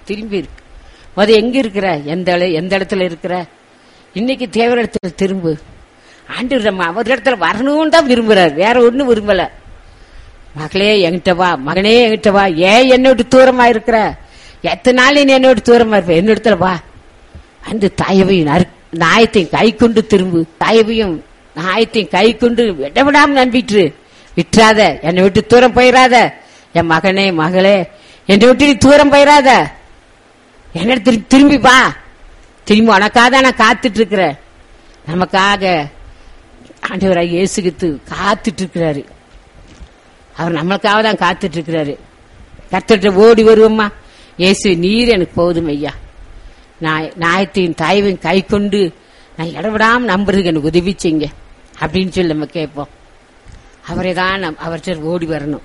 திரும்பி இருக்கு அது எங்க இருக்கிற எந்த இட- எந்த இடத்துல இருக்கிற இன்னைக்கு தேவையான இடத்துல திரும்பு ஆண்டு நம்ம அவர் இடத்துல வரணும்னு தான் விரும்புறாரு வேற ஒண்ணும் விரும்பல மகளே என்கிட்ட வா மகனே என்கிட்ட வா ஏன் என்னை விட்டு தூரமா இருக்கிற எத்தனை நாள் நீ என்னை விட்டு தூரமா இருப்ப என்ன இடத்துல வா அந்த தாயவையும் நறு- நாயத்தையும் கை கொண்டு திரும்பு தாயவையும் நாயத்தையும் கை கொண்டு விடவிடாம நம்பிட்டு விட்டுறாத என்னை விட்டு தூரம் போயிடாத என் மகனே மகளே என்னை விட்டு நீ தூரம் போயிடாத என்ன திரும்பி திரும்பி வா திரும்பி உனக்காக தான் நான் காத்துட்டு இருக்கிறேன் நமக்காக ஆண்டவராக இயேசுகித்து காத்துட்டு இருக்கிறாரு அவர் நம்மளுக்காக தான் காத்துட்டு இருக்கிறாரு கர்த்தர்கிட்ட ஓடி வருவோம்மா இயேசு நீர் எனக்கு போதும் ஐயா நான் நாயத்தையும் தாயவையும் கை கொண்டு நான் இடவிடாம நம்புறதுக்கு எனக்கு உதவி செய்யுங்க அப்படின்னு சொல்லி நம்ம கேட்போம் அவரை தான் நம் அவர்கிட்ட ஓடி வரணும்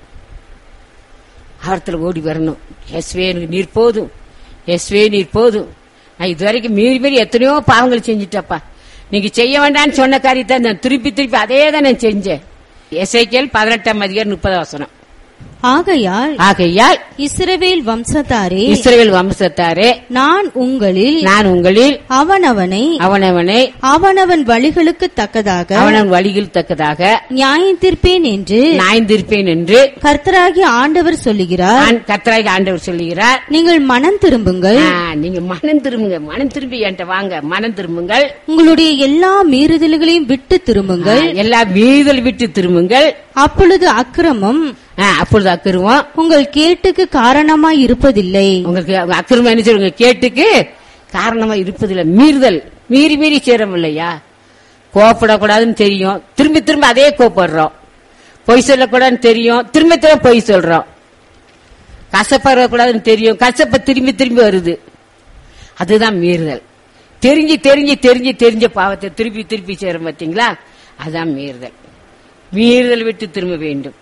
அவரத்தில் ஓடி வரணும் எஸ்வே எனக்கு நீர் போதும் எஸ்வே நீர் போதும் நான் இதுவரைக்கும் மீறி மீறி எத்தனையோ பாவங்கள் செஞ்சுட்டப்பா நீங்க செய்ய வேண்டாம்னு சொன்ன காரியத்தை நான் திருப்பி திருப்பி அதே தான் நான் செஞ்சேன் எஸ்ஐக்கியல் பதினெட்டாம் அதிகாரம் முப்பது வசனம் ஆகையால் ஆகையால் இஸ்ரவேல் வம்சத்தாரே இஸ்ரவேல் வம்சத்தாரே நான் உங்களில் நான் உங்களில் அவனவனை அவனவனை அவனவன் வழிகளுக்கு தக்கதாக அவனவன் வழியில் தக்கதாக நியாயந்தீர்ப்பேன் என்று நாய்ந்திருப்பேன் என்று கர்த்தராகிய ஆண்டவர் சொல்லுகிறார் ஆண்- கர்த்தராகிய ஆண்டவர் சொல்லுகிறார் நீங்கள் மனம் திரும்புங்கள் ஆ, நீங்க மனம் திரும்புங்க மனம் திரும்பி என்கிட்ட வாங்க மனம் திரும்புங்கள் உங்களுடைய எல்லா மீறுதல்களையும் விட்டு திரும்புங்கள் ஆ, எல்லா மீதல் விட்டு திரும்புங்கள் அப்பொழுது அக்கிரமம் ஆ, அப்பொழுது அக்கிருவோம் உங்கள் கேட்டுக்கு காரணமாய் இருப்பதில்லை உங்களுக்கு அக்கிரமம் என்ன சொல்லுங்க கேட்டுக்கு காரணமா இருப்பதில்லை மீறுதல் மீறி மீறி சேரம் இல்லையா கோப்படக்கூடாதுன்னு தெரியும் திரும்பி திரும்ப அதே கோப்படுறோம் பொய் சொல்லக்கூடாதுன்னு தெரியும் திரும்ப திரும்ப பொய் சொல்றோம் கசப்படக்கூடாதுன்னு தெரியும் கசப்ப திரும்பி திரும்பி வருது அதுதான் மீறுதல் தெரிஞ்சு தெரிஞ்சு தெரிஞ்சு தெரிஞ்ச பாவத்தை திருப்பி திருப்பி சேரும் பார்த்தீங்களா அதான் மீறுதல் மீறுதல் விட்டு திரும்ப வேண்டும்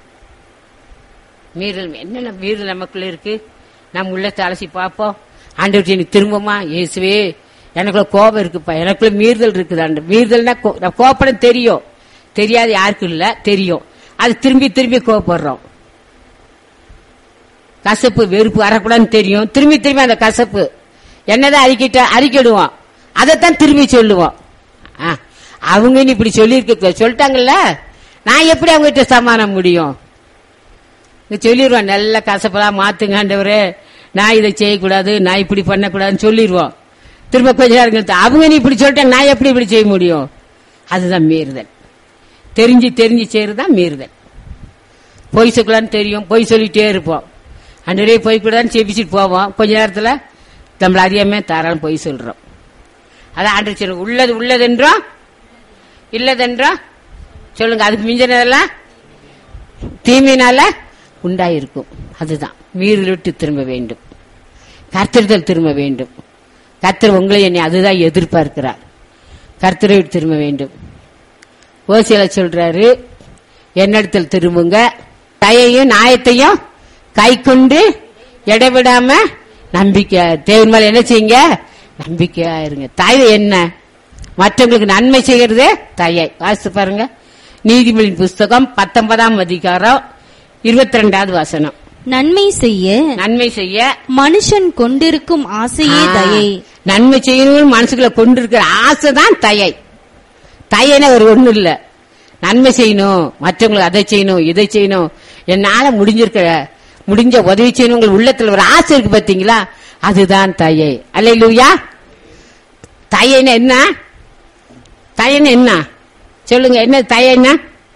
மீறல் என்னென்ன மீறல் நமக்குள்ள இருக்கு நம்ம உள்ளத்தை அலசி பார்ப்போம் ஆண்டவர்கிட்ட எனக்கு திரும்பமா இயேசுவே எனக்குள்ள கோபம் இருக்குப்பா எனக்குள்ள மீறுதல் இருக்குது ஆண்டு மீறுதல்னா கோ- நான் கோபப்படம் தெரியும் தெரியாது யாருக்கும் இல்ல தெரியும் அது திரும்பி திரும்பி கோபப்படுறோம் கசப்பு வெறுப்பு வரக்கூடாதுன்னு தெரியும் திரும்பி திரும்பி அந்த கசப்பு என்னதான் அறிக்கிட்ட அறிக்கிடுவோம் அதைத்தான் திரும்பி சொல்லுவோம் ஆ, அவங்க இனி இப்படி சொல்லியிருக்க சொல்லிட்டாங்கல்ல நான் எப்படி அவங்க கிட்ட சமாளம் முடியும் இங்க சொல்லிடுவோம் நல்ல கசப்பெல்லாம் மாத்துங்க ஆண்டவரே நான் இதை செய்யக்கூடாது நான் இப்படி பண்ணக்கூடாதுன்னு சொல்லிடுவோம் திரும்ப கொஞ்ச நேரம் கழித்து, அவங்க நீ இப்படி சொல்லிட்டாங்க நான் எப்படி இப்படி செய்ய முடியும் அதுதான் மீறுதல் தெரிஞ்சு தெரிஞ்சு செய்யறதுதான் மீறுதல் பொய் சொல்லக்கூடாதுன்னு தெரியும் பொய் சொல்லிட்டே இருப்போம் அன்றே பொய் கூடாதுன்னு செபிச்சுட்டு போவோம் கொஞ்ச நேரத்துல நம்மள அறியாம தாராளம் பொய் சொல்றோம் அதான் ஆண்டு சொல்லுங்க உள்ளது உள்ளதென்றோம் இல்லதென்றோம் சொல்லுங்க அதுக்கு மிஞ்சினதெல்லாம் தீமையினால உண்டாயிருக்கும் அதுதான் மீறல் விட்டு திரும்ப வேண்டும் கர்த்தர்கள் திரும்ப வேண்டும் கர்த்தர் உங்களை என்னை அதுதான் எதிர்பார்க்கிறார் கர்த்தரை விட்டு திரும்ப வேண்டும் ஓசியில சொல்றாரு என்னிடத்தில் திரும்புங்க கையையும் நியாயத்தையும் கை கொண்டு இடைவிடாம நம்பிக்கை தேவன் மேல என்ன செய்யுங்க நம்பிக்கையா இருங்க தயை என்ன மற்றவங்களுக்கு நன்மை செய்யறது தயை வாசித்து பாருங்க நீதிமொழியின் புஸ்தகம் பத்தொன்பதாம் அதிகாரம் இருபத்தி ரெண்டாவது வசனம் நன்மை செய்ய நன்மை செய்ய மனுஷன் கொண்டிருக்கும் ஆசையே ஆ, தயை நன்மை செய்யணும்னு மனசுக்குள்ள கொண்டு இருக்கிற ஆசை தான் தயை தயன ஒரு ஒண்ணு இல்ல நன்மை செய்யணும் மற்றவங்களுக்கு அதை செய்யணும் இதை செய்யணும் என்னால முடிஞ்சிருக்கிற முடிஞ்ச உதவி செய்யணும் உங்கள் உள்ளத்துல ஒரு ஆசை இருக்கு பாத்தீங்களா அதுதான் தயை அல்லையா தயைன்னு என்ன தயன்னு என்ன சொல்லுங்க என்ன தயை என்ன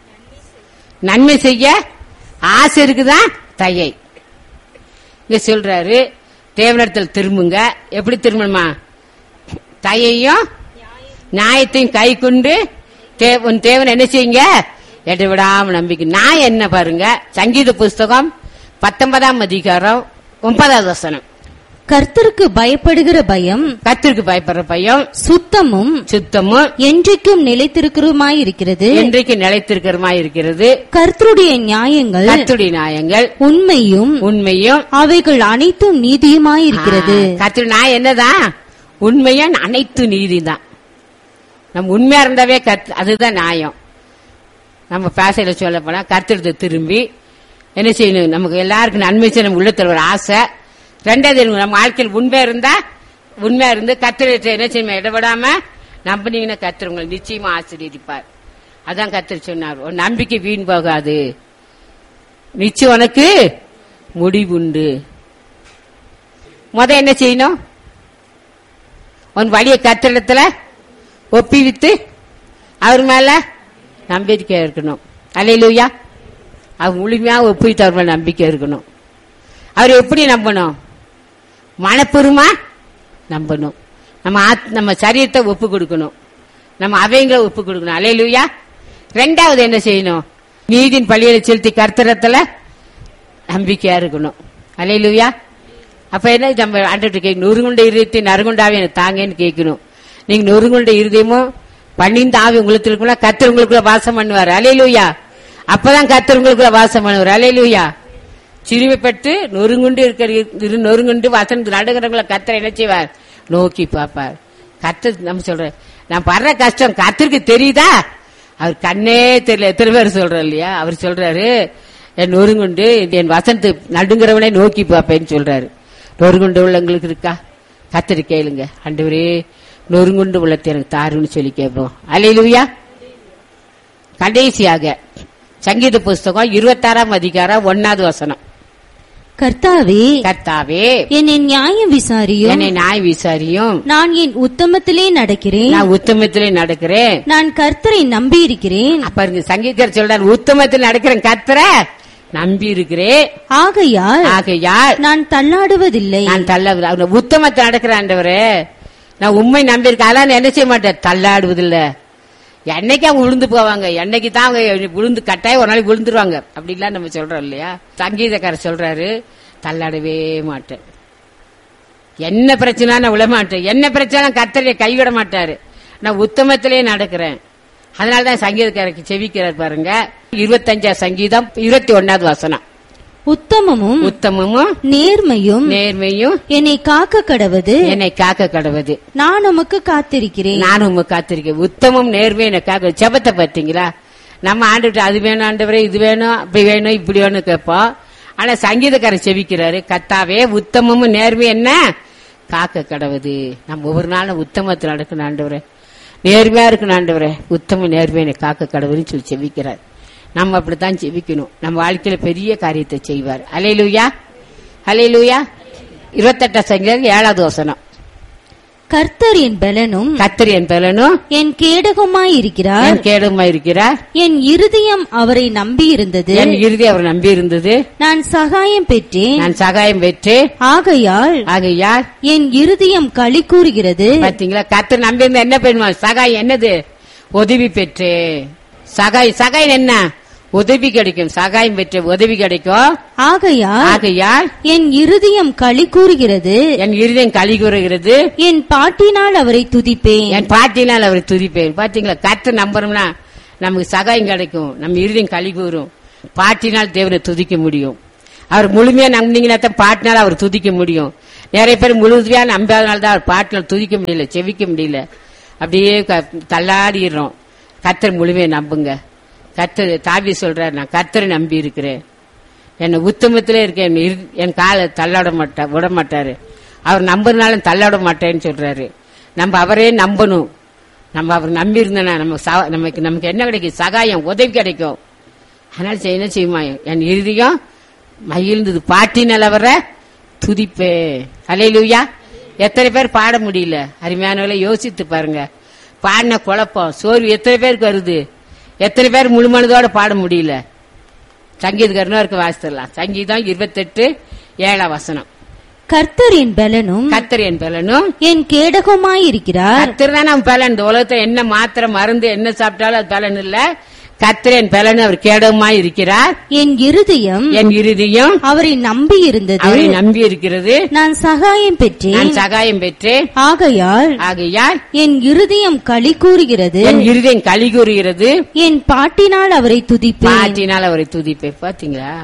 நன்மை செய்ய ஆசை இருக்குதான் தயை இங்க சொல்றாரு தேவனிடத்தில் திரும்புங்க எப்படி திரும்பணுமா தயையும் நியாயத்தையும் கை கொண்டு தே- உன் தேவன் என்ன செய்யுங்க எட்ட விடாம நம்பிக்கை நான் என்ன பாருங்க சங்கீத புஸ்தகம் பத்தொன்பதாம் அதிகாரம் ஒன்பதாவது வசனம் கர்த்தருக்கு பயப்படுகிற பயம் கத்திற்கு பயப்படுற பையன் சுத்தமும் சுத்தமும் என்றைக்கும் நிலைத்திருக்கிறதுமாய் இருக்கிறது இன்றைக்கு நிலைத்திருக்கிறமா இருக்கிறது கர்த்தருடைய நியாயங்கள் கத்துடைய நியாயங்கள் உண்மையும் உண்மையும் அவைகள் அனைத்தும் நீதியுமாய் இருக்கிறது கத்திர நான் என்னதான் உண்மையா அனைத்து நீதி தான் நம்ம உண்மையா இருந்தாவே கத் அதுதான் நியாயம் நம்ம பேசையில சொல்ல போனா கத்திரத்தை திரும்பி என்ன செய்யணும் நமக்கு எல்லாருக்கும் நன்மை செய்ய நம்ம உள்ளத்துல ஒரு ஆசை ரெண்டாவது நம்ம வாழ்க்கையில் உண்மை இருந்தா உண்மையா இருந்து கத்திர என்ன செய்யுமா இடப்படாம நம்பினீங்கன்னா கத்திர உங்களை நிச்சயமா ஆசீர்வதிப்பார் அதான் கத்திர சொன்னார் உன் நம்பிக்கை வீண் போகாது நிச்சயம் உனக்கு முடிவுண்டு முத என்ன செய்யணும் உன் வழிய கத்திரத்துல ஒப்பிவித்து அவர் மேல நம்பிக்கை இருக்கணும் அலையிலுயா அவர் முழுமையா ஒப்பிவித்து அவர் மேல நம்பிக்கை இருக்கணும் அவர் எப்படி நம்பணும் மனப்பூர்வமா நம்பணும் நம்ம ஆத்- நம்ம சரீரத்தை ஒப்பு கொடுக்கணும் நம்ம அவைங்களை ஒப்பு கொடுக்கணும் அலையிலுயா ரெண்டாவது என்ன செய்யணும் நீதின் பள்ளியில செலுத்தி கர்த்தரத்துல நம்பிக்கையா இருக்கணும் அலையிலுயா அப்ப என்ன நம்ம ஆண்டு கேட்கணும் நொறுங்குண்ட இருதயத்தை நறுகுண்டாவே எனக்கு தாங்கன்னு கேட்கணும் நீங்க நொறுங்குண்ட இருதயமும் பன்னிந்த ஆவி உங்களுக்கு இருக்குள்ள கத்தர் உங்களுக்குள்ள வாசம் பண்ணுவார் அலையிலுயா அப்பதான் கத்தர் உங்களுக்குள்ள வாசம் பண்ணுவார் அலையிலுயா சிறுமைப்பட்டு நொறுங்குண்டு இருக்கிற இரு நொறுங்குண்டு வசனம் நடுகிறவங்களை கத்தர் என்ன செய்வார் நோக்கி பார்ப்பார் கத்தர் நம்ம சொல்ற நான் படுற கஷ்டம் கத்திற்கு தெரியுதா அவர் கண்ணே தெரியல எத்தனை பேர் சொல்றோம் இல்லையா அவர் சொல்றாரு என் நொறுங்குண்டு என் வசனத்து நடுங்கிறவனே நோக்கி பார்ப்பேன்னு சொல்றாரு நொறுங்குண்டு உள்ளவங்களுக்கு இருக்கா கத்தரி கேளுங்க ஆண்டவரே நொறுங்குண்டு உள்ளத்தை எனக்கு தாருன்னு சொல்லி கேட்போம் அலையிலுயா கடைசியாக சங்கீத புஸ்தகம் இருபத்தாறாம் அதிகாரம் ஒன்னாவது வசனம் கர்த்தாவே கர்த்தாவே என்னை நியாயம் விசாரியும் என்னை நாய் விசாரியும் நான் என் உத்தமத்திலே நடக்கிறேன் நான் உத்தமத்திலே நடக்கிறேன் நான் கர்த்தரை நம்பி இருக்கிறேன் அப்ப இங்க சங்கீதர் சொல்றாரு உத்தமத்தில் நடக்கிறேன் கர்த்தர நம்பி இருக்கிறேன் ஆகையால் ஆகையால் நான் தள்ளாடுவதில்லை நான் தள்ள அவனை உத்தமத்தை நடக்கிறேன் ஆண்டவரே நான் உண்மை நம்பி இருக்கேன் அதெல்லாம் நான் என்ன செய்ய மாட்டேன் தள்ளாடுவதில்ல என்னைக்கு அவங்க விழுந்து போவாங்க என்னைக்கு தான் அவங்க விழுந்து கட்டாயம் ஒரு நாளைக்கு விழுந்துருவாங்க அப்படிலாம் நம்ம சொல்றோம் இல்லையா சங்கீதக்காரர் சொல்றாரு தள்ளாடவே மாட்டேன் என்ன பிரச்சனை நான் விழ மாட்டேன் என்ன பிரச்சனை கத்தரைய கைவிட மாட்டாரு நான் உத்தமத்திலே நடக்கிறேன் அதனாலதான் சங்கீதக்காரருக்கு செவிக்கிறார் பாருங்க இருபத்தஞ்சா சங்கீதம் இருபத்தி ஒன்னாவது வசனம் உத்தமமும் உத்தமமும் நேர்மையும் நேர்மையும் என்னை காக்க கடவது என்னை காக்க கடவுது நான் உமக்கு காத்திருக்கிறேன் நானும் உங்க காத்திருக்கேன் உத்தமம் நேர்மை என்னை காக்க ஜெபத்தை பார்த்தீங்களா நம்ம ஆண்டுட்டு அது வேணும் ஆண்டவரே இது வேணும் அப்படி வேணும் இப்படி வேணும் கேட்போம் ஆனா சங்கீதக்காரர் செவிக்கிறாரு கத்தாவே உத்தமமும் நேர்மை என்ன காக்க கடவுது நம்ம ஒவ்வொரு நாளும் உத்தமத்தில் நடக்கணும் ஆண்டவரே நேர்மையா இருக்கணும் ஆண்டவரே உத்தம நேர்மை என்னை காக்க கடவுள்னு சொல்லி செவிக்கிறார் நம்ம அப்படித்தான் செவிக்கணும் நம்ம வாழ்க்கையில பெரிய காரியத்தை செய்வார் அலையிலுயா அலையிலுயா இருபத்தெட்டாம் சங்கீதம் ஏழாவது வசனம் கர்த்தர் என் பலனும் கத்திரி என் பலனும் என் கேடகமாய் இருக்கிறார் என் கேடுமா இருக்கிறார் என் இருதயம் அவரை நம்பி இருந்தது என் இறுதி அவர் நம்பி இருந்தது நான் சகாயம் பெற்றேன் நான் சகாயம் பெற்று ஆகையால் ஆகையால் என் இருதயம் களி கூறுகிறது பாத்தீங்களா கத்து நம்பி இருந்தா என்ன பண்ணுவான் சகாயம் என்னது உதவி பெற்று சகாய் சகாயம் என்ன உதவி கிடைக்கும் சகாயம் பெற்று உதவி கிடைக்கும் ஆகையால் ஆகையால் என் இருதயம் களி கூறுகிறது என் இருதயம் கழி கூறுகிறது என் பாட்டினால் அவரை துதிப்பேன் என் பாட்டினால் அவர் துதிப்பேன் பாத்தீங்களா கத்து நம்புறோம்னா நமக்கு சகாயம் கிடைக்கும் நம்ம இருதயம் கழி கூறும் பாட்டினால் தேவனை துதிக்க முடியும் அவர் முழுமையா நம்பினீங்கன்னா தான் பாட்டினால் அவர் துதிக்க முடியும் நிறைய பேர் முழுமையா நம்பாதனால தான் அவர் பாட்டினால் துதிக்க முடியல செவிக்க முடியல அப்படியே க- தள்ளாடிடுறோம் கத்தர் முழுமையை நம்புங்க கத்தர் தாவி சொல்றார் நான் கத்தரை நம்பி இருக்கிறேன் என்னை உத்தமத்திலே இருக்கேன் என் இரு- என் காலை தள்ளாட மாட்டா விட மாட்டாரு அவர் நம்புறதுனால தள்ளாட மாட்டேன்னு சொல்றாரு நம்ம அவரே நம்பணும் நம்ம அவர் நம்பி இருந்தனா நம்ம சா- நமக்கு நமக்கு என்ன கிடைக்கும் சகாயம் உதவி கிடைக்கும் அதனால செய்ய- என்ன செய்யுமா என் இறுதியும் மகிழ்ந்தது பாட்டி நிலவர துதிப்பே அலையிலுயா எத்தனை பேர் பாட முடியல அருமையானவளை யோசித்து பாருங்க பாடின குழப்பம் சோர்வு எத்தனை பேருக்கு வருது எத்தனை பேர் முழுமனதோட பாட முடியல சங்கீதக்காரனும் இருக்க வாசித்துடலாம் சங்கீதம் இருபத்தெட்டு ஏழாம் வசனம் கர்த்தர் என் பலனும் கத்தர் என் பலனும் என் கேடகமாய் இருக்கிறார் கத்தர் தான் அவன் பலன் இந்த உலகத்துல என்ன மாத்திரை மருந்து என்ன சாப்பிட்டாலும் அது பலன் இல்ல கத்தர் என் பலன் அவர் கேடகமாய் இருக்கிறார் என் இருதயம் என் இறுதியும் அவரை நம்பி இருந்தது அவரை நம்பி இருக்கிறது நான் சகாயம் பெற்றேன் நான் சகாயம் பெற்று ஆகையால் ஆகையால் என் இருதயம் களி கூறுகிறது என் இருதயம் களி கூறுகிறது என் பாட்டினால் அவரை துதிப்பேன் பாட்டினால் அவரை துதிப்பேன் பாத்தீங்களா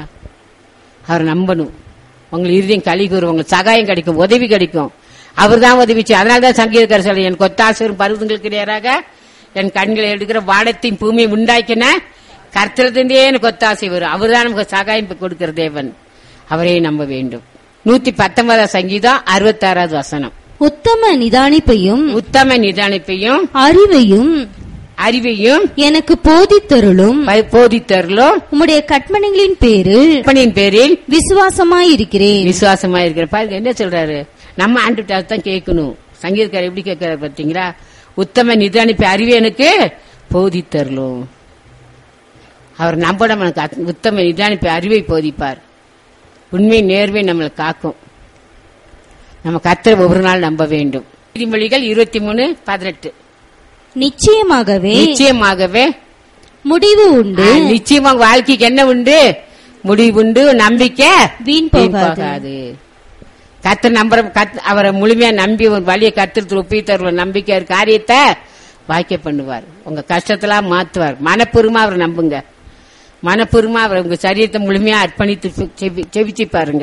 அவர் நம்பணும் உங்கள் இருதயம் களி கூறும் உங்களுக்கு சகாயம் கிடைக்கும் உதவி கிடைக்கும் அவர் தான் உதவிச்சு அதனால தான் சங்கீதக்காரர் சொல்லி என் கொத்தாசரும் பருவங்களுக்கு நேராக என் கண்களை எடுக்கிற வானத்தையும் பூமியை உண்டாக்கின கர்த்தரத்திலே எனக்கு ஒத்தாசை வரும் அவர் தான் நமக்கு சகாயம் கொடுக்கிற தேவன் அவரே நம்ப வேண்டும் நூத்தி பத்தொன்பதாம் சங்கீதம் அறுபத்தாறாவது வசனம் உத்தம நிதானிப்பையும் உத்தம நிதானிப்பையும் அறிவையும் அறிவையும் எனக்கு போதித்தருளும் ப- போதித்தருளும் உம்முடைய கற்பனைகளின் பேரில் அப்பனின் பேரில் விசுவாசமாயிருக்கிறேன் விசுவாசமா இருக்கிற பாருங்க என்ன சொல்றாரு நம்ம ஆண்டு தான் கேட்கணும் சங்கீதக்காரர் எப்படி கேட்கிறாரு பாத்தீங்களா உத்தம நிதானிப்பு அறிவு எனக்கு போதித்தருளும் அவர் நம்ப நமக்கு அத்- உத்தம நிதானிப்பு அறிவை போதிப்பார் உண்மை நேர்வை நம்மளை காக்கும் நம்ம கத்தரை ஒவ்வொரு நாள் நம்ப வேண்டும் நீதிமொழிகள் இருபத்தி மூணு பதினெட்டு நிச்சயமாகவே நிச்சயமாகவே முடிவு உண்டு ஆ, நிச்சயமா உங்க வாழ்க்கைக்கு என்ன உண்டு முடிவு உண்டு நம்பிக்கை வீண் போகாது கத்து நம்புற கத் அவரை முழுமையா நம்பி ஒரு வழியை கத்துறது ஒப்பி தருவ நம்பிக்கை ஒரு காரியத்தை வாய்க்க பண்ணுவார் உங்க கஷ்டத்தெல்லாம் மாத்துவார் மனப்பூர்வமா அவரை நம்புங்க மனப்பூர்வமா அவர் உங்க சரீரத்தை முழுமையா அர்ப்பணித்து செவி- செவிச்சு பாருங்க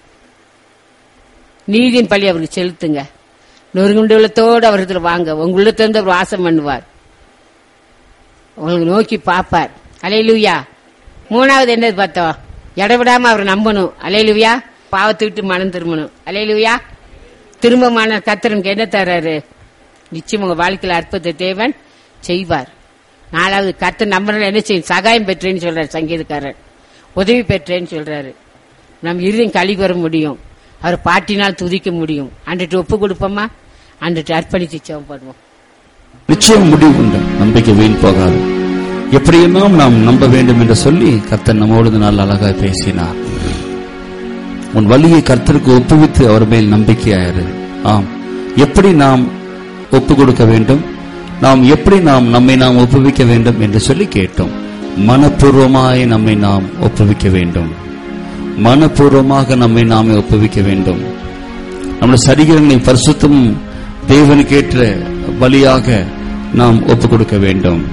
நீதியின் பழி அவருக்கு செலுத்துங்க நொறுங்குண்டு உள்ளத்தோடு அவரத்துல வாங்க உங்க உள்ளத்திலிருந்து அவர் வாசம் பண்ணுவார் உங்களுக்கு நோக்கி பார்ப்பார் அலையிலுயா மூணாவது என்னது பார்த்தோம் இடவிடாம அவரை நம்பணும் அலையிலுயா பாவத்தை விட்டு மனம் திரும்பணும் அலையிலுயா திரும்பமான கத்திரனுக்கு என்ன தர்றாரு நிச்சயம் உங்க வாழ்க்கையில அற்புத தேவன் செய்வார் நாலாவது கத்து நம்புறதுல என்ன செய்யும் சகாயம் பெற்றேன்னு சொல்றாரு சங்கீதக்காரர் உதவி பெற்றேன்னு சொல்றாரு நம்ம இறுதியும் கழி பெற முடியும் அவர் பாட்டினால் துதிக்க முடியும் அன்றைட்டு ஒப்பு கொடுப்போமா அன்றைட்டு அர்ப்பணித்து செவப்படுவோம் நிச்சயம் முடிவு உண்டு நம்பிக்கை வீண் போகாது எப்படியெல்லாம் நாம் நம்ப வேண்டும் என்று சொல்லி கர்த்தர் நம்மோடு இந்த நாள் அழகாய் பேசினார் உன் வழியை கர்த்தருக்கு ஒப்புவித்து அவர் மேல் நம்பிக்கையாயிரு ஆம் எப்படி நாம் ஒப்பு கொடுக்க வேண்டும் நாம் எப்படி நாம் நம்மை நாம் ஒப்புவிக்க வேண்டும் என்று சொல்லி கேட்டோம் மனப்பூர்வமாய் நம்மை நாம் ஒப்புவிக்க வேண்டும் மனப்பூர்வமாக நம்மை நாமே ஒப்புவிக்க வேண்டும் நம்முடைய சரீரங்களை பரிசுத்தம் தேவனுக்கேற்ற பலியாக நாம் ஒப்புக் கொடுக்க வேண்டும்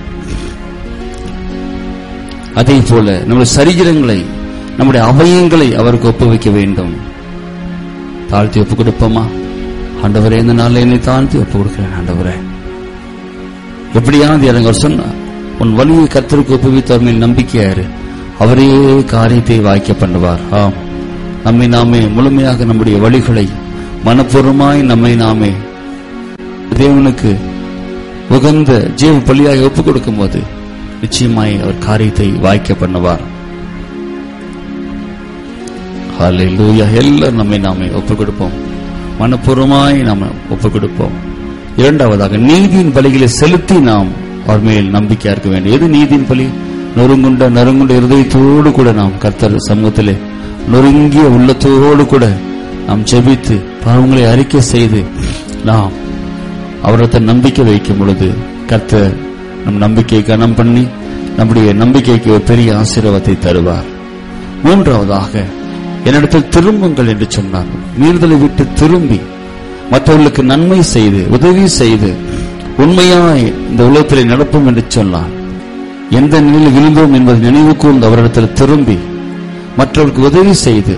அதே போல நம்முடைய சரீரங்களை நம்முடைய அவயங்களை அவருக்கு ஒப்புவிக்க வேண்டும் தாழ்த்தி ஒப்புக் கொடுப்போமா ஆண்டவரே இந்த நாளில் என்னை தாழ்த்தி ஒப்புக் கொடுக்கிறேன் ஆண்டவரே எப்படியாவது எனக்கு அவர் சொன்னார் உன் வழியை கர்த்தருக்கு ஒப்புவித்து அவர் மேல் நம்பிக்கையாரு அவரே காரியத்தை வாய்க்க பண்ணுவார் ஆம் நம்மை நாமே முழுமையாக நம்முடைய வழிகளை மனப்பூர்வமாய் நம்மை நாமே தேவனுக்கு உகந்த ஜீவ பலியாக ஒப்புக் கொடுக்கும் போது நிச்சயமாய் அவர் காரியத்தை வாய்க்க பண்ணுவார் ஹalleluya எல்லாரும் நம்மை நாமே ஒப்புக் கொடுப்போம் மனப்பூர்வமாய் நாம ஒப்புக் கொடுப்போம் இரண்டாவதாக நீதியின் பலிகளை செலுத்தி நாம் அவர் மேல் நம்பிக்கையா இருக்க வேண்டும் எது நீதியின் பலி நொறுங்குண்ட நறுங்குண்ட இருதயத்தோடு கூட நாம் கர்த்தர் சமூகத்திலே நொறுங்கிய உள்ளத்தோடு கூட நாம் ஜெபித்து பாவங்களை அறிக்கை செய்து நாம் அவரத்தை நம்பிக்கை வைக்கும் பொழுது கர்த்தர் நம் நம்பிக்கையை கனம் பண்ணி நம்முடைய நம்பிக்கைக்கு ஒரு பெரிய ஆசீர்வாதத்தை தருவார் மூன்றாவதாக என்னிடத்தில் திரும்புங்கள் என்று சொன்னார் மீறுதலை விட்டு திரும்பி மற்றவர்களுக்கு நன்மை செய்து உதவி செய்து உண்மையாய் இந்த உலகத்திலே நடப்போம் என்று சொன்னார் எந்த நிலையில் விழுந்தோம் என்பதை நினைவு கூர்ந்து அவரிடத்தில் திரும்பி மற்றவர்களுக்கு உதவி செய்து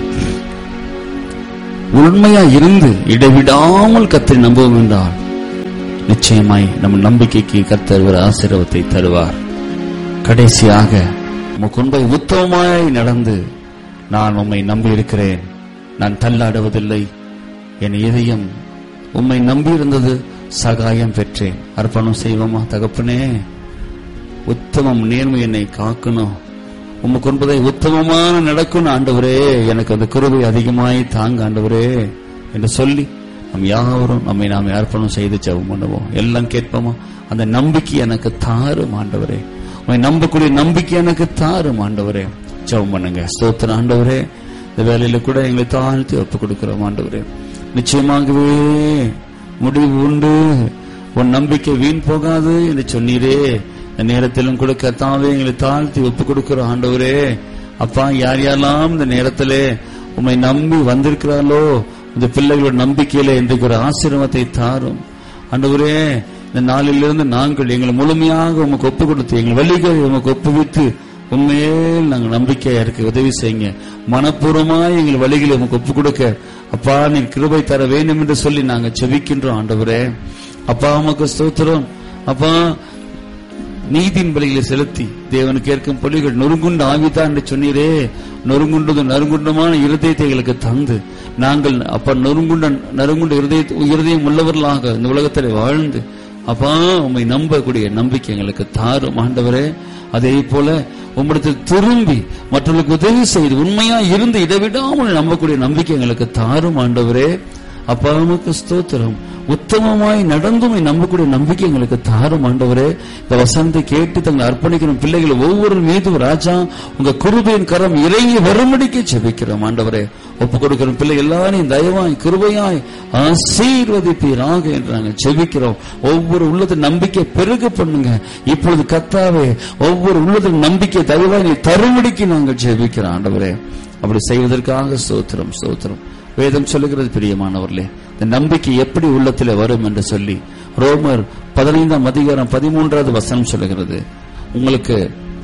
உண்மையா இருந்து இடைவிடாமல் கத்தரை நம்புவோம் என்றால் நிச்சயமாய் நம் நம்பிக்கைக்கு கர்த்தர் ஒரு ஆசீர்வாதத்தை தருவார் கடைசியாக உமக்கு உண்மை உத்தமமாய் நடந்து நான் உம்மை நம்பி இருக்கிறேன் நான் தள்ளாடுவதில்லை என் இதயம் உம்மை நம்பி இருந்தது சகாயம் பெற்றேன் அர்ப்பணம் செய்வோமா தகப்பனே உத்தமம் நேர்மை என்னை காக்கணும் உமக்கு என்பதை உத்தமமான நடக்கணும் ஆண்டவரே எனக்கு அந்த குருவை அதிகமாய் தாங்க ஆண்டவரே என்று சொல்லி நம் யாவரும் நம்மை நாம் அர்ப்பணம் செய்து ஜெபம் பண்ணுவோம் எல்லாம் கேட்போமா அந்த நம்பிக்கை எனக்கு தாரும் ஆண்டவரே உண்மை நம்பக்கூடிய நம்பிக்கை எனக்கு தாரும் ஆண்டவரே ஜெபம் பண்ணுங்க ஸ்தோத்திர ஆண்டவரே இந்த வேலையில கூட எங்களை தாழ்த்தி ஒப்பு கொடுக்கிறோம் ஆண்டவரே நிச்சயமாகவே முடிவு உண்டு உன் நம்பிக்கை வீண் போகாது என்று சொன்னீரே இந்த நேரத்திலும் கூட கர்த்தாவே எங்களை தாழ்த்தி ஒப்பு கொடுக்கிறோம் ஆண்டவரே அப்பா யார் யாரெல்லாம் இந்த நேரத்திலே உம்மை நம்பி வந்திருக்கிறார்களோ இந்த பிள்ளைகளோட நம்பிக்கையில இன்றைக்கு ஒரு ஆசீர்வாதத்தை தாரும் ஆண்டவரே இந்த நாளிலிருந்து நாங்கள் எங்களை முழுமையாக உமக்கு ஒப்பு கொடுத்து எங்கள் வழிகளை உமக்கு ஒப்புவித்து உண்மையில் நாங்கள் நம்பிக்கையா இருக்க உதவி செய்யுங்க மனப்பூர்வமாய் எங்கள் வழிகளை உமக்கு ஒப்பு கொடுக்க அப்பா நீ கிருபை தர வேண்டும் என்று சொல்லி நாங்கள் செபிக்கின்றோம் ஆண்டவரே அப்பா உமக்கு ஸ்தோத்திரம் அப்பா நீதியின் பலிகளை செலுத்தி தேவனுக்கு ஏற்கும் பலிகள் நொறுங்குண்டு ஆவிதான் என்று சொன்னீரே நொறுங்குண்டது நறுங்குண்டமான இருதயத்தை எங்களுக்கு தந்து நாங்கள் அப்ப நறுங்குண்ட நறுங்குண்ட இருதய இருதயம் உள்ளவர்களாக இந்த உலகத்தில் வாழ்ந்து அப்பா உம்மை நம்பக்கூடிய நம்பிக்கை எங்களுக்கு தாரும் ஆண்டவரே அதே போல உம்மிடத்தில் திரும்பி மற்றவர்களுக்கு உதவி செய்து உண்மையா இருந்து இடைவிடாமல் நம்பக்கூடிய நம்பிக்கை எங்களுக்கு தாரும் ஆண்டவரே அப்பா உமக்கு ஸ்தோத்திரம் உத்தமமாய் நடந்துமை நம்பக்கூடிய நம்பிக்கை எங்களுக்கு தாரும் ஆண்டவரே இந்த வசனத்தை கேட்டு தங்களை அர்ப்பணிக்கிற பிள்ளைகள் ஒவ்வொரு மீதும் ராஜா உங்க குருபையின் கரம் இறங்கி வரும்படிக்கு செபிக்கிறோம் ஆண்டவரே ஒப்பு கொடுக்கிற பிள்ளை எல்லாரையும் தயவாய் கிருபையாய் ஆசீர்வதிப்பீராக என்று நாங்கள் செபிக்கிறோம் ஒவ்வொரு உள்ளத்தின் நம்பிக்கை பெருக பண்ணுங்க இப்பொழுது கத்தாவே ஒவ்வொரு உள்ளத்தின் நம்பிக்கை தயவாய் நீ தரும்படிக்கு நாங்கள் செபிக்கிறோம் ஆண்டவரே அப்படி செய்வதற்காக ஸ்தோத்திரம் ஸ்தோத்திரம் வேதம் சொல்லுகிறது பிரியமானவர்களே இந்த நம்பிக்கை எப்படி உள்ளத்தில் வரும் என்று சொல்லி ரோமர் பதினைந்தாம் அதிகாரம் பதிமூன்றாவது வசனம் சொல்லுகிறது உங்களுக்கு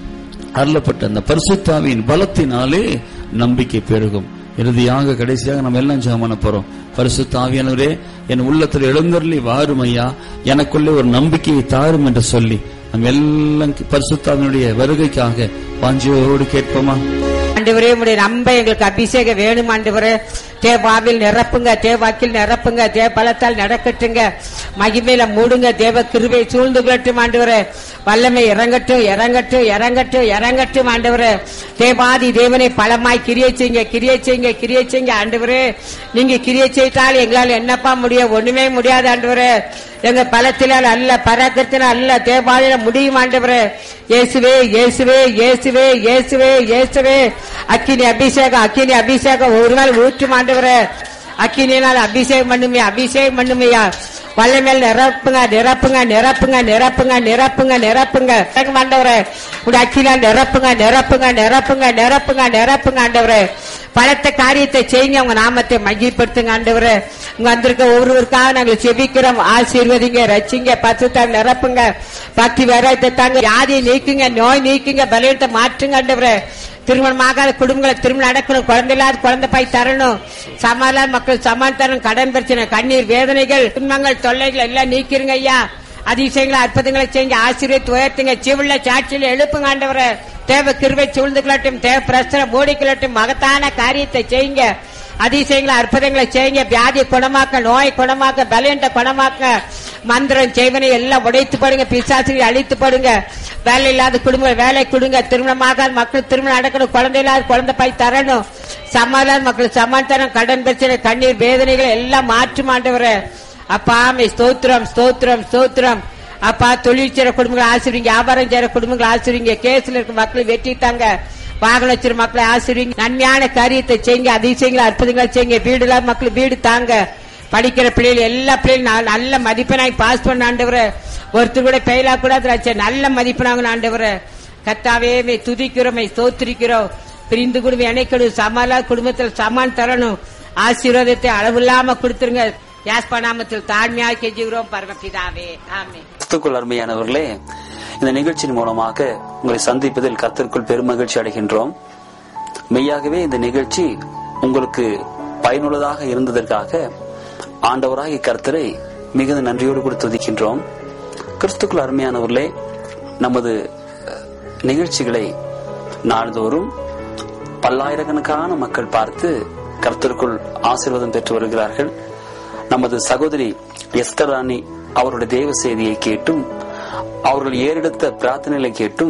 அருளப்பட்ட அந்த பரிசுத்தாவின் பலத்தினாலே நம்பிக்கை பெருகும் இறுதியாக கடைசியாக நம்ம எல்லாம் ஜெபம் பண்ண போறோம் பரிசுத்தாவியானவரே என் உள்ளத்தில் எழுந்தருளி வாரும் ஐயா எனக்குள்ளே ஒரு நம்பிக்கையை தாரும் என்று சொல்லி நம்ம எல்லாம் பரிசுத்தாவினுடைய வருகைக்காக வாஞ்சியோடு கேட்போமா ஆண்டவரே உடைய நம்ப எங்களுக்கு அபிஷேகம் வேணும் ஆண்டவரே தேவாவில் நிரப்புங்க தேவாக்கில் நிரப்புங்க தேவ பலத்தால் நடக்கட்டுங்க மகிமையில மூடுங்க தேவ கிருபை சூழ்ந்து கொள்ளட்டும் ஆண்டவரே வல்லமை இறங்கட்டும் இறங்கட்டும் இறங்கட்டும் இறங்கட்டும் ஆண்டவரே தேவாதி தேவனை பலமாய் கிரியை செய்யுங்க கிரியை செய்யுங்க கிரியை செய்யுங்க ஆண்டவரே நீங்க கிரியை செய்தால் எங்களால் என்னப்பா முடியும் ஒண்ணுமே முடியாது ஆண்டவரே எங்க பலத்தினால் அல்ல பராக்கத்தினால் அல்ல தேவாதியில முடியும் ஆண்டவரே இயேசுவே இயேசுவே இயேசுவே இயேசுவே இயேசுவே அக்கினி அபிஷேகம் அக்கினி அபிஷேகம் ஒரு நாள் ஊற்றும் ஆண்டவரே அக்கினினால் அபிஷேகம் பண்ணுமே அபிஷேகம் பண்ணுமையா வல்லமேல் நிரப்புங்க நிரப்புங்க நிரப்புங்க நிரப்புங்க நிரப்புங்க நிரப்புங்க இறங்கும் ஆண்டவரே உடைய அக்கினால் நிரப்புங்க நிரப்புங்க நிரப்புங்க நிரப்புங்க நிரப்புங்க ஆண்டவரே பலத்த காரியத்தை செய்யுங்க உங்க நாமத்தை மையப்படுத்துங்க ஆண்டவரே இங்க வந்திருக்க ஒவ்வொருவருக்காக நாங்கள் செபிக்கிறோம் ஆசீர்வதிங்க ரச்சிங்க பசுத்தால் நிரப்புங்க பக்தி வேறத்தை தாங்க வியாதியை நீக்குங்க நோய் நீக்குங்க பலவீனத்தை மாற்றுங்க ஆண்டவரே திருமணமாகாத குடும்பங்களை திருமணம் நடக்கணும் குழந்தை இல்லாத குழந்தை பாய் தரணும் சமாதான மக்கள் சமாதானம் கடன் பிரச்சனை கண்ணீர் வேதனைகள் துன்பங்கள் தொல்லைகள் எல்லாம் நீக்கிருங்க ஐயா அதிசயங்களை அற்புதங்களை செய்யுங்க ஆசீர்வதித்து உயர்த்துங்க சிவுள்ள சாட்சியில் எழுப்புங்க ஆண்டவரை தேவ கிருவை சூழ்ந்து கொள்ளட்டும் தேவ பிரச்சனை மூடிக்கொள்ளட்டும் மகத்தான காரியத்தை செய்யுங்க அதிசயங்களை அற்புதங்களை செய்யுங்க வியாதி குணமாக்க நோய் குணமாக்க பலவீனத்தை குணமாக்க மந்திரம் செய்வனை எல்லாம் உடைத்து போடுங்க பிசாசுகளை அழித்து போடுங்க வேலை இல்லாத குடும்பம் வேலை கொடுங்க திருமணமாக மக்கள் திருமணம் நடக்கணும் குழந்தை இல்லாத குழந்தை பாய் தரணும் சமாதான மக்கள் சமாதானம் கடன் பிரச்சனை கண்ணீர் வேதனைகள் எல்லாம் மாற்று மாண்டவர அப்பா ஆமை ஸ்தோத்திரம் ஸ்தோத்திரம் ஸ்தோத்திரம் அப்பா தொழில் செய்யற குடும்பங்களை ஆசிரியங்க வியாபாரம் செய்யற குடும்பங்களை ஆசிரியங்க கேஸ்ல இருக்க மக்களை வெட்டிட்டாங்க வாகன வச்சிரு மக்களை ஆசிரியங்க நன்மையான காரியத்தை செய்யுங்க அதிசயங்களை அற்புதங்களை செய்யுங்க வீடு இல்லாத மக்கள் வீடு தாங்க படிக்கிற பிள்ளைகள் எல்லா பிள்ளைகளும் நல்ல மதிப்பெண்ணாய் பாஸ் பண்ண ஆண்டவர ஒருத்தர் கூட பெயிலா கூடாது நல்ல மதிப்பெண்ணாக ஆண்டவர கத்தாவே மே துதிக்கிறோம் மே ஸ்தோத்திரிக்கிறோம் பிரிந்து குடும்பம் இணைக்கணும் சமாளா குடும்பத்தில் சமான் தரணும் ஆசீர்வாதத்தை அளவில்லாம கொடுத்துருங்க யாஸ்பா நாமத்தில் தாழ்மையாக கெஞ்சுகிறோம் பரமபிதாவே ஆமே கிறிஸ்துக்குள் அருமையானவர்களே இந்த நிகழ்ச்சியின் மூலமாக உங்களை சந்திப்பதில் கர்த்தருக்குள் பெருமகிழ்ச்சி அடைகின்றோம் மெய்யாகவே இந்த நிகழ்ச்சி உங்களுக்கு பயனுள்ளதாக இருந்ததற்காக ஆண்டவராகிய கர்த்தரை மிகுந்த நன்றியோடு கூட துதிக்கின்றோம் கிறிஸ்துக்குள் அருமையானவர்களே நமது அஹ், நிகழ்ச்சிகளை நாள்தோறும் பல்லாயிரக்கணக்கான மக்கள் பார்த்து கர்த்தருக்குள் ஆசீர்வாதம் பெற்று வருகிறார்கள் நமது சகோதரி எஸ்தர் ராணி அவருடைய தேவ செய்தியை கேட்டும் அவர்கள் ஏறெடுத்த பிரார்த்தனைகளை கேட்டும்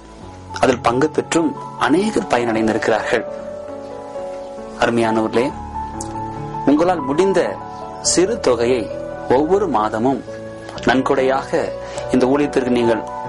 அதில் பங்கு பெற்றும் அநேகர் பயனடைந்திருக்கிறார்கள் அருமையானவர்களே உங்களால் முடிந்த சிறு தொகையை ஒவ்வொரு மாதமும் நன்கொடையாக இந்த ஊழியத்திற்கு நீங்கள்